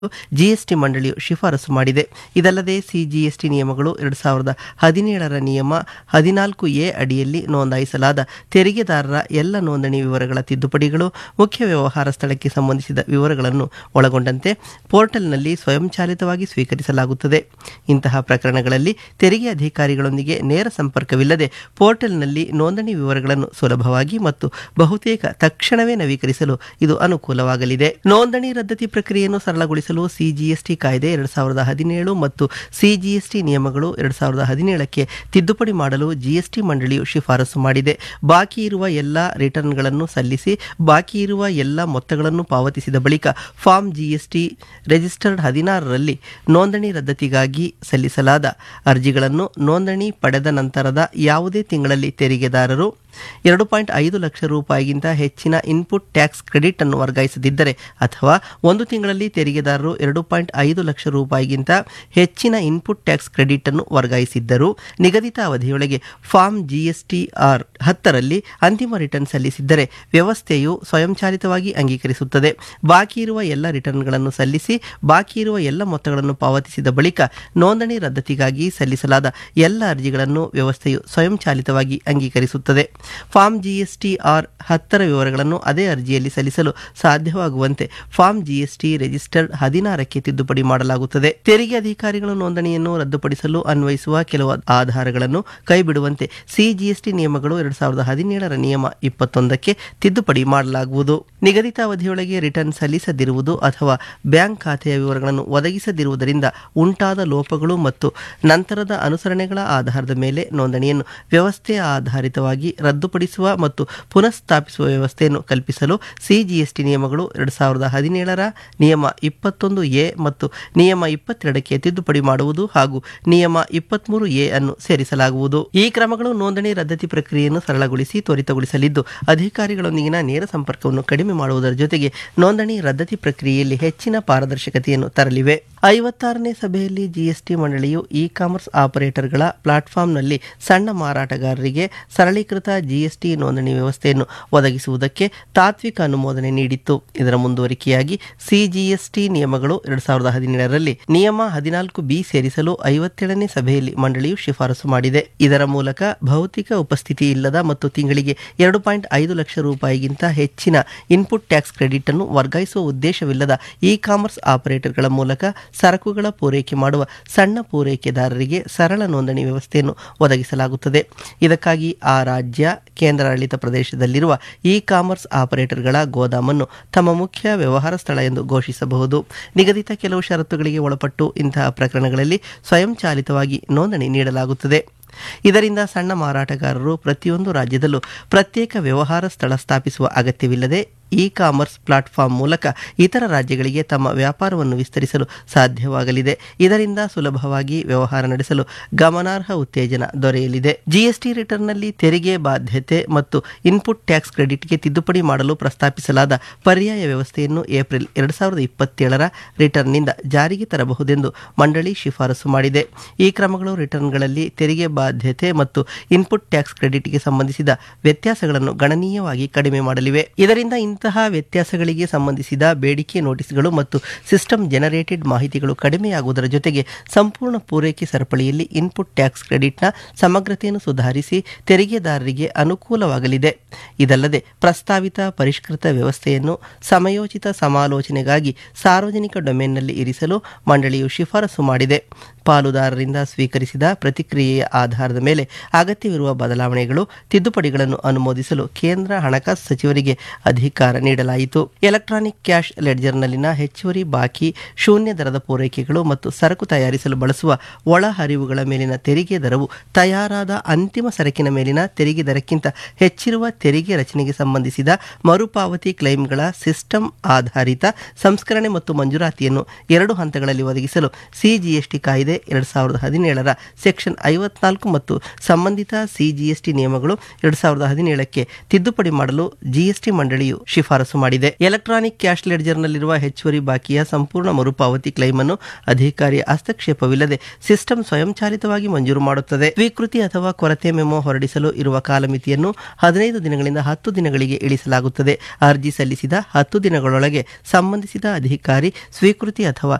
GST ಮಂಡಳಿಯು ಶಿಫಾರಸು ಮಾಡಿದೆ ಇದಲ್ಲದೆ ಸಿಜಿಎಸ್ಟಿ ನಿಯಮಗಳು ಎರಡು ಸಾವಿರದ ಹದಿನೇಳರ ನಿಯಮ ಹದಿನಾಲ್ಕು ಎ ಅಡಿಯಲ್ಲಿ ನೋಂದಾಯಿಸಲಾದ ತೆರಿಗೆದಾರರ ಎಲ್ಲ ನೋಂದಣಿ ವಿವರಗಳ ತಿದ್ದುಪಡಿಗಳು ಮುಖ್ಯ ವ್ಯವಹಾರ ಸ್ಥಳಕ್ಕೆ ಸಂಬಂಧಿಸಿದ ವಿವರಗಳನ್ನು ಒಳಗೊಂಡಂತೆ ಪೋರ್ಟಲ್ನಲ್ಲಿ ಸ್ವಯಂಚಾಲಿತವಾಗಿ ಸ್ವೀಕರಿಸಲಾಗುತ್ತದೆ ಇಂತಹ ಪ್ರಕರಣಗಳಲ್ಲಿ ತೆರಿಗೆ ಅಧಿಕಾರಿಗಳೊಂದಿಗೆ ನೇರ ಸಂಪರ್ಕವಿಲ್ಲದೆ ಪೋರ್ಟಲ್ನಲ್ಲಿ ನೋಂದಣಿ ವಿವರಗಳನ್ನು ಸುಲಭವಾಗಿ ಮತ್ತು ಬಹುತೇಕ ತಕ್ಷಣವೇ ನವೀಕರಿಸಲು ಇದು ಅನುಕೂಲವಾಗಲಿದೆ ನೋಂದಣಿ ರದ್ದತಿ ಪ್ರಕ್ರಿಯೆಯನ್ನು ಸರಳಗೊಳಿಸಲು ಸಿಜಿಎಸ್ಟಿ ಕಾಯ್ದೆ ಎರಡು ಸಾವಿರದ ಹದಿನೇಳು ಮತ್ತು ಸಿಜಿಎಸ್ಟಿ ನಿಯಮಗಳು ಎರಡು ಸಾವಿರದ ಹದಿನೇಳಕ್ಕೆ ತಿದ್ದುಪಡಿ ಮಾಡಲು ಜಿಎಸ್ಟಿ ಮಂಡಳಿಯು ಶಿಫಾರಸು ಮಾಡಿದೆ ಬಾಕಿ ಇರುವ ಎಲ್ಲ ರಿಟರ್ನ್ಗಳನ್ನು ಸಲ್ಲಿಸಿ ಬಾಕಿ ಇರುವ ಎಲ್ಲ ಮೊತ್ತಗಳನ್ನು ಪಾವತಿಸಿದ ಬಳಿಕ ಫಾರ್ಮ್ ಜಿಎಸ್ಟಿ ರಿಜಿಸ್ಟರ್ಡ್ ಹದಿನಾರರಲ್ಲಿ ನೋಂದಣಿ ರದ್ದತಿಗಾಗಿ ಸಲ್ಲಿಸಲಾದ ಅರ್ಜಿಗಳನ್ನು ನೋಂದಣಿ ಪಡೆದ ನಂತರದ ಯಾವುದೇ ತಿಂಗಳಲ್ಲಿ ತೆರಿಗೆದಾರರು ಎರಡು ಪಾಯಿಂಟ್ ಐದು ಲಕ್ಷ ರೂಪಾಯಿಗಿಂತ ಹೆಚ್ಚಿನ ಇನ್ಪುಟ್ ಟ್ಯಾಕ್ಸ್ ಕ್ರೆಡಿಟ್ ಅನ್ನು ವರ್ಗಾಯಿಸದಿದ್ದರೆ ಅಥವಾ ಒಂದು ತಿಂಗಳಲ್ಲಿ ತೆರಿಗೆದಾರರು ಎರಡು ಪಾಯಿಂಟ್ ಐದು ಲಕ್ಷ ರೂಪಾಯಿಗಿಂತ ಹೆಚ್ಚಿನ ಇನ್ಪುಟ್ ಟ್ಯಾಕ್ಸ್ ಕ್ರೆಡಿಟ್ ಅನ್ನು ವರ್ಗಾಯಿಸಿದ್ದರೂ ನಿಗದಿತ ಅವಧಿಯೊಳಗೆ ಫಾರ್ಮ್ ಜಿಎಸ್ಟಿ ಆರ್ ಹತ್ತರಲ್ಲಿ ಅಂತಿಮ ರಿಟರ್ನ್ ಸಲ್ಲಿಸಿದ್ದರೆ ವ್ಯವಸ್ಥೆಯು ಸ್ವಯಂಚಾಲಿತವಾಗಿ ಅಂಗೀಕರಿಸುತ್ತದೆ ಬಾಕಿ ಇರುವ ಎಲ್ಲ ರಿಟರ್ನ್ಗಳನ್ನು ಸಲ್ಲಿಸಿ ಬಾಕಿ ಇರುವ ಎಲ್ಲ ಮೊತ್ತಗಳನ್ನು ಪಾವತಿಸಿದ ಬಳಿಕ ನೋಂದಣಿ ರದ್ದತಿಗಾಗಿ ಸಲ್ಲಿಸಲಾದ ಎಲ್ಲ ಅರ್ಜಿಗಳನ್ನು ವ್ಯವಸ್ಥೆಯು ಸ್ವಯಂಚಾಲಿತವಾಗಿ ಅಂಗೀಕರಿಸುತ್ತದೆ ಫಾರ್ಮ್ ಜಿಎಸ್ಟಿ ಆರ್ ಹತ್ತರ ವಿವರಗಳನ್ನು ಅದೇ ಅರ್ಜಿಯಲ್ಲಿ ಸಲ್ಲಿಸಲು ಸಾಧ್ಯವಾಗುವಂತೆ ಫಾರ್ಮ್ ಜಿಎಸ್ಟಿ ರಿಜಿಸ್ಟರ್ಡ್ ಹದಿನಾರಕ್ಕೆ ತಿದ್ದುಪಡಿ ಮಾಡಲಾಗುತ್ತದೆ ತೆರಿಗೆ ಅಧಿಕಾರಿಗಳು ನೋಂದಣಿಯನ್ನು ರದ್ದುಪಡಿಸಲು ಅನ್ವಯಿಸುವ ಕೆಲವು ಆಧಾರಗಳನ್ನು ಕೈಬಿಡುವಂತೆ ಸಿಜಿಎಸ್ಟಿ ನಿಯಮಗಳು ಎರಡು ಸಾವಿರದ ಹದಿನೇಳರ ನಿಯಮ ಇಪ್ಪತ್ತೊಂದಕ್ಕೆ ತಿದ್ದುಪಡಿ ಮಾಡಲಾಗುವುದು ನಿಗದಿತ ಅವಧಿಯೊಳಗೆ ರಿಟರ್ನ್ ಸಲ್ಲಿಸದಿರುವುದು ಅಥವಾ ಬ್ಯಾಂಕ್ ಖಾತೆಯ ವಿವರಗಳನ್ನು ಒದಗಿಸದಿರುವುದರಿಂದ ಉಂಟಾದ ಲೋಪಗಳು ಮತ್ತು ನಂತರದ ಅನುಸರಣೆಗಳ ಆಧಾರದ ಮೇಲೆ ನೋಂದಣಿಯನ್ನು ವ್ಯವಸ್ಥೆ ಆಧಾರಿತವಾಗಿ ರದ್ದುಪಡಿಸುವ ಮತ್ತು ಪುನಃಸ್ಥಾಪಿಸುವ ವ್ಯವಸ್ಥೆಯನ್ನು ಕಲ್ಪಿಸಲು ಸಿಜಿಎಸ್ಟಿ ನಿಯಮಗಳು ಎರಡು ಸಾವಿರದ ಹದಿನೇಳರ ನಿಯಮ ಇಪ್ಪತ್ತೊಂದು ಎ ಮತ್ತು ನಿಯಮ ಇಪ್ಪತ್ತೆರಡಕ್ಕೆ ತಿದ್ದುಪಡಿ ಮಾಡುವುದು ಹಾಗೂ ನಿಯಮ ಇಪ್ಪತ್ಮೂರು ಎ ಅನ್ನು ಸೇರಿಸಲಾಗುವುದು ಈ ಕ್ರಮಗಳು ನೋಂದಣಿ ರದ್ದತಿ ಪ್ರಕ್ರಿಯೆಯನ್ನು ಸರಳಗೊಳಿಸಿ ತ್ವರಿತಗೊಳಿಸಲಿದ್ದು ಅಧಿಕಾರಿಗಳೊಂದಿಗಿನ ನೇರ ಸಂಪರ್ಕವನ್ನು ಕಡಿಮೆ ಮಾಡುವುದರ ಜೊತೆಗೆ ನೋಂದಣಿ ರದ್ದತಿ ಪ್ರಕ್ರಿಯೆಯಲ್ಲಿ ಹೆಚ್ಚಿನ ಪಾರದರ್ಶಕತೆಯನ್ನು ತರಲಿವೆ ಐವತ್ತಾರನೇ ಸಭೆಯಲ್ಲಿ ಜಿಎಸ್ಟಿ ಮಂಡಳಿಯು ಇ ಕಾಮರ್ಸ್ ಆಪರೇಟರ್ಗಳ ಪ್ಲಾಟ್ಫಾರ್ಮ್ನಲ್ಲಿ ಸಣ್ಣ ಮಾರಾಟಗಾರರಿಗೆ ಸರಳೀಕೃತ ಜಿಎಸ್ಟಿ ನೋಂದಣಿ ವ್ಯವಸ್ಥೆಯನ್ನು ಒದಗಿಸುವುದಕ್ಕೆ ತಾತ್ವಿಕ ಅನುಮೋದನೆ ನೀಡಿತ್ತು ಇದರ ಮುಂದುವರಿಕೆಯಾಗಿ ಸಿಜಿಎಸ್ಟಿ ನಿಯಮಗಳು ಎರಡು ಸಾವಿರದ ಹದಿನೇಳರಲ್ಲಿ ನಿಯಮ ಹದಿನಾಲ್ಕು ಬಿ ಸೇರಿಸಲು ಐವತ್ತೇಳನೇ ಸಭೆಯಲ್ಲಿ ಮಂಡಳಿಯು ಶಿಫಾರಸು ಮಾಡಿದೆ ಇದರ ಮೂಲಕ ಭೌತಿಕ ಉಪಸ್ಥಿತಿ ಇಲ್ಲದ ಮತ್ತು ತಿಂಗಳಿಗೆ ಎರಡು ಪಾಯಿಂಟ್ ಐದು ಲಕ್ಷ ರೂಪಾಯಿಗಿಂತ ಹೆಚ್ಚಿನ ಇನ್ಪುಟ್ ಟ್ಯಾಕ್ಸ್ ಕ್ರೆಡಿಟ್ ಅನ್ನು ವರ್ಗಾಯಿಸುವ ಉದ್ದೇಶವಿಲ್ಲದ ಇ ಕಾಮರ್ಸ್ ಆಪರೇಟರ್ಗಳ ಮೂಲಕ ಸರಕುಗಳ ಪೂರೈಕೆ ಮಾಡುವ ಸಣ್ಣ ಪೂರೈಕೆದಾರರಿಗೆ ಸರಳ ನೋಂದಣಿ ವ್ಯವಸ್ಥೆಯನ್ನು ಒದಗಿಸಲಾಗುತ್ತದೆ ಇದಕ್ಕಾಗಿ ಆ ರಾಜ್ಯ ಕೇಂದ್ರಾಡಳಿತ ಪ್ರದೇಶದಲ್ಲಿರುವ ಇ ಕಾಮರ್ಸ್ ಆಪರೇಟರ್ಗಳ ಗೋದಾಮನ್ನು ತಮ್ಮ ಮುಖ್ಯ ವ್ಯವಹಾರ ಸ್ಥಳ ಎಂದು ಘೋಷಿಸಬಹುದು ನಿಗದಿತ ಕೆಲವು ಷರತ್ತುಗಳಿಗೆ ಒಳಪಟ್ಟು ಇಂತಹ ಪ್ರಕರಣಗಳಲ್ಲಿ ಸ್ವಯಂಚಾಲಿತವಾಗಿ ನೋಂದಣಿ ನೀಡಲಾಗುತ್ತದೆ ಇದರಿಂದ ಸಣ್ಣ ಮಾರಾಟಗಾರರು ಪ್ರತಿಯೊಂದು ರಾಜ್ಯದಲ್ಲೂ ಪ್ರತ್ಯೇಕ ವ್ಯವಹಾರ ಸ್ಥಳ ಸ್ಥಾಪಿಸುವ ಅಗತ್ಯವಿಲ್ಲದೆ ಇ ಕಾಮರ್ಸ್ ಪ್ಲಾಟ್ಫಾರ್ಮ್ ಮೂಲಕ ಇತರ ರಾಜ್ಯಗಳಿಗೆ ತಮ್ಮ ವ್ಯಾಪಾರವನ್ನು ವಿಸ್ತರಿಸಲು ಸಾಧ್ಯವಾಗಲಿದೆ ಇದರಿಂದ ಸುಲಭವಾಗಿ ವ್ಯವಹಾರ ನಡೆಸಲು ಗಮನಾರ್ಹ ಉತ್ತೇಜನ ದೊರೆಯಲಿದೆ ಜಿಎಸ್ಟಿ ರಿಟರ್ನ್ನಲ್ಲಿ ತೆರಿಗೆ ಬಾಧ್ಯತೆ ಮತ್ತು ಇನ್ಪುಟ್ ಟ್ಯಾಕ್ಸ್ ಕ್ರೆಡಿಟ್ಗೆ ತಿದ್ದುಪಡಿ ಮಾಡಲು ಪ್ರಸ್ತಾಪಿಸಲಾದ ಪರ್ಯಾಯ ವ್ಯವಸ್ಥೆಯನ್ನು ಏಪ್ರಿಲ್ ಎರಡು ಸಾವಿರದ ಇಪ್ಪತ್ತೇಳರ ರಿಟರ್ನ್ನಿಂದ ಜಾರಿಗೆ ತರಬಹುದೆಂದು ಮಂಡಳಿ ಶಿಫಾರಸು ಮಾಡಿದೆ ಈ ಕ್ರಮಗಳು ರಿಟರ್ನ್ಗಳಲ್ಲಿ ತೆರಿಗೆ ಬಾಧ್ಯತೆ ಮತ್ತು ಇನ್ಪುಟ್ ಟ್ಯಾಕ್ಸ್ ಕ್ರೆಡಿಟ್ಗೆ ಸಂಬಂಧಿಸಿದ ವ್ಯತ್ಯಾಸಗಳನ್ನು ಗಣನೀಯವಾಗಿ ಕಡಿಮೆ ಮಾಡಲಿವೆ ಇದರಿಂದ ಇಂತಹ ವ್ಯತ್ಯಾಸಗಳಿಗೆ ಸಂಬಂಧಿಸಿದ ಬೇಡಿಕೆ ನೋಟಿಸ್ಗಳು ಮತ್ತು ಸಿಸ್ಟಮ್ ಜನರೇಟೆಡ್ ಮಾಹಿತಿಗಳು ಕಡಿಮೆಯಾಗುವುದರ ಜೊತೆಗೆ ಸಂಪೂರ್ಣ ಪೂರೈಕೆ ಸರಪಳಿಯಲ್ಲಿ ಇನ್ಪುಟ್ ಟ್ಯಾಕ್ಸ್ ಕ್ರೆಡಿಟ್ನ ಸಮಗ್ರತೆಯನ್ನು ಸುಧಾರಿಸಿ ತೆರಿಗೆದಾರರಿಗೆ ಅನುಕೂಲವಾಗಲಿದೆ ಇದಲ್ಲದೆ ಪ್ರಸ್ತಾವಿತ ಪರಿಷ್ಕೃತ ವ್ಯವಸ್ಥೆಯನ್ನು ಸಮಯೋಚಿತ ಸಮಾಲೋಚನೆಗಾಗಿ ಸಾರ್ವಜನಿಕ ಡೊಮೇನ್ನಲ್ಲಿ ಇರಿಸಲು ಮಂಡಳಿಯು ಶಿಫಾರಸು ಮಾಡಿದೆ ಪಾಲುದಾರರಿಂದ ಸ್ವೀಕರಿಸಿದ ಪ್ರತಿಕ್ರಿಯೆಯ ಆಧಾರದ ಮೇಲೆ ಅಗತ್ಯವಿರುವ ಬದಲಾವಣೆಗಳು ತಿದ್ದುಪಡಿಗಳನ್ನು ಅನುಮೋದಿಸಲು ಕೇಂದ್ರ ಹಣಕಾಸು ಸಚಿವರಿಗೆ ಅಧಿಕಾರ ನೀಡಲಾಯಿತು ಎಲೆಕ್ಟ್ರಾನಿಕ್ ಕ್ಯಾಶ್ ಲೆಡ್ಜರ್ನಲ್ಲಿನ ಹೆಚ್ಚುವರಿ ಬಾಕಿ ಶೂನ್ಯ ದರದ ಪೂರೈಕೆಗಳು ಮತ್ತು ಸರಕು ತಯಾರಿಸಲು ಬಳಸುವ ಒಳಹರಿವುಗಳ ಮೇಲಿನ ತೆರಿಗೆ ದರವು ತಯಾರಾದ ಅಂತಿಮ ಸರಕಿನ ಮೇಲಿನ ತೆರಿಗೆ ದರಕ್ಕಿಂತ ಹೆಚ್ಚಿರುವ ತೆರಿಗೆ ರಚನೆಗೆ ಸಂಬಂಧಿಸಿದ ಮರುಪಾವತಿ ಕ್ಲೈಮ್ಗಳ ಸಿಸ್ಟಮ್ ಆಧಾರಿತ ಸಂಸ್ಕರಣೆ ಮತ್ತು ಮಂಜೂರಾತಿಯನ್ನು ಎರಡು ಹಂತಗಳಲ್ಲಿ ಒದಗಿಸಲು ಸಿಜಿಎಸ್ಟಿ ಕಾಯ್ದೆ ಎರಡು ಸಾವಿರದ ಹದಿನೇಳರ ಸೆಕ್ಷನ್ ಐವತ್ನಾಲ್ಕು ಮತ್ತು ಸಂಬಂಧಿತ ಸಿಜಿಎಸ್ಟಿ ನಿಯಮಗಳು ಎರಡು ಸಾವಿರದ ಹದಿನೇಳಕ್ಕೆ ತಿದ್ದುಪಡಿ ಮಾಡಲು ಜಿಎಸ್ಟಿ ಮಂಡಳಿಯು ಶಿಫಾರಸು ಶಿಫಾರಸು ಮಾಡಿದೆ ಎಲೆಕ್ಟ್ರಾನಿಕ್ ಕ್ಯಾಶ್ ಲೆಡ್ಜರ್ನಲ್ಲಿರುವ ಹೆಚ್ಚುವರಿ ಬಾಕಿಯ ಸಂಪೂರ್ಣ ಮರುಪಾವತಿ ಕ್ಲೈಮ್ ಅನ್ನು ಅಧಿಕಾರಿಯ ಹಸ್ತಕ್ಷೇಪವಿಲ್ಲದೆ ಸಿಸ್ಟಮ್ ಸ್ವಯಂಚಾಲಿತವಾಗಿ ಮಂಜೂರು ಮಾಡುತ್ತದೆ ಸ್ವೀಕೃತಿ ಅಥವಾ ಕೊರತೆ ಮೆಮೊ ಹೊರಡಿಸಲು ಇರುವ ಕಾಲಮಿತಿಯನ್ನು ಹದಿನೈದು ದಿನಗಳಿಂದ ಹತ್ತು ದಿನಗಳಿಗೆ ಇಳಿಸಲಾಗುತ್ತದೆ ಅರ್ಜಿ ಸಲ್ಲಿಸಿದ ಹತ್ತು ದಿನಗಳೊಳಗೆ ಸಂಬಂಧಿಸಿದ ಅಧಿಕಾರಿ ಸ್ವೀಕೃತಿ ಅಥವಾ